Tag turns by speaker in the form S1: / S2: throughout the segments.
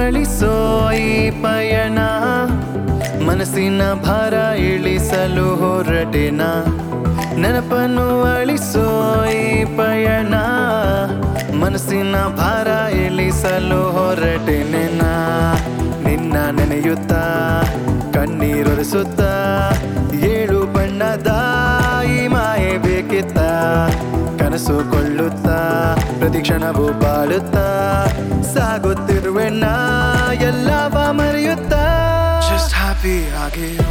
S1: ಅಳಿಸೋ ಈ ಪಯಣ ಮನಸ್ಸಿನ ಭಾರ ಇಳಿಸಲು ಹೊರಟಿನ ನೆನಪನ್ನು ಅಳಿಸೋ ಈ ಪಯಣ ಮನಸ್ಸಿನ ಭಾರ ಇಳಿಸಲು ಹೊರಟಿನ ನಿನ್ನ ನೆನೆಯುತ್ತ ಕಣ್ಣೀರೊರೆಸುತ್ತ ಏಳು ಬಣ್ಣದ ಈ ಮಾಯೆ ಬೇಕಿತ್ತ ಕನಸು ಕೊಳ್ಳುತ್ತಾ ಪ್ರತಿ ಕ್ಷಣವೂ ಬಾಳುತ್ತಾ ಸಾಗುತ್ತಿರುವೆ ನಾ ಎಲ್ಲವ ಮರೆಯುತ್ತಾ
S2: Just happy ಆಗಿರು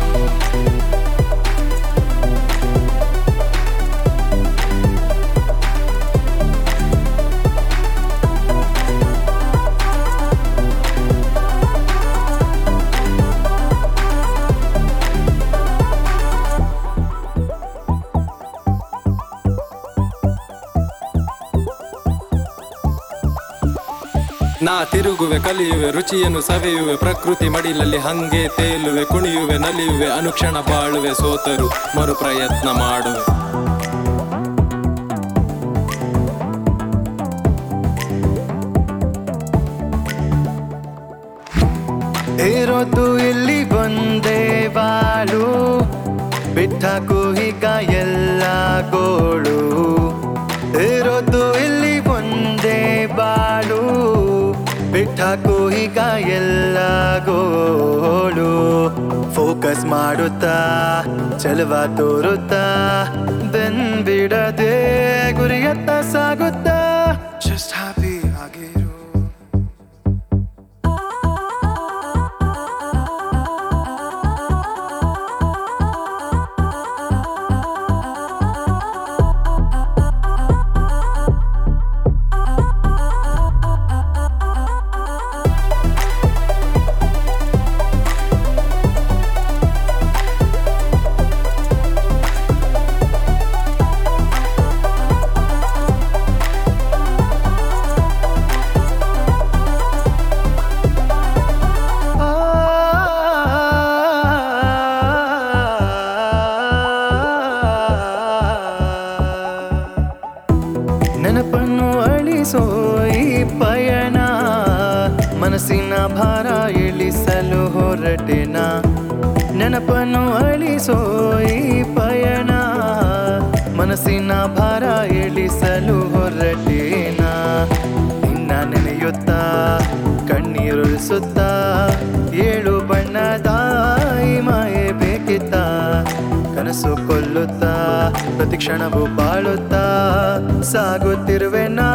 S3: ನಾ ತಿರುಗುವೆ ಕಲಿಯುವೆ ರುಚಿಯನ್ನು ಸವಿಯುವೆ ಪ್ರಕೃತಿ ಮಡಿಲಲ್ಲಿ ಹಂಗೆ ತೇಲುವೆ ಕುಣಿಯುವೆ ನಲಿಯುವೆ ಅನುಕ್ಷಣ ಬಾಳುವೆ ಸೋತರು ಮರು ಪ್ರಯತ್ನ ಮಾಡುವೆ
S1: ಇರೋದು ಇಲ್ಲಿ ಒಂದೇ ಬಾಳು ಬಿಟ್ಟಾಕು ಈಗ ಎಲ್ಲ ಗೋಳು ಇರೋದು ಇಲ್ಲಿ ಒಂದೇ ಬಾಳು ಬಿಟ್ಟಾಕು ಈಗ ಎಲ್ಲ ಗೋಳು ಫೋಕಸ್ ಮಾಡುತ್ತಾ ಚಲವ ತೋರುತ್ತಾ ಬೆನ್ಬಿಡದೆ ಗುರಿಯತ್ತ ಸಾಗುತ್ತಾ
S2: Just happy ಆಗಿರು
S1: ನೆನಪನ್ನು ಅಳಿಸೋ ಈ ಪಯಣ ಮನಸ್ಸಿನ ಭಾರ ಇಳಿಸಲು ಹೊರಟಿನ ನೆನಪನ್ನು ಅಳಿಸೋ ಈ ಪಯಣ ಮನಸ್ಸಿನ ಭಾರ ಇಳಿಸಲು ಹೊರಟಿನ ನಿನ್ನ ನೆನೆಯುತ್ತಾ ಕಣ್ಣೀರುಳಿಸುತ್ತಾ ಏಳು ಬಣ್ಣದ ಈ ಮಾಯೆ ಬೇಕಿತ್ತ ಕನಸು ಕೊಲ್ಲುತ್ತಾ ಪ್ರತಿ ಕ್ಷಣವೂ ಬಾಳುತ್ತಾ ಸಾಗುತ್ತಿರುವೆ ನಾ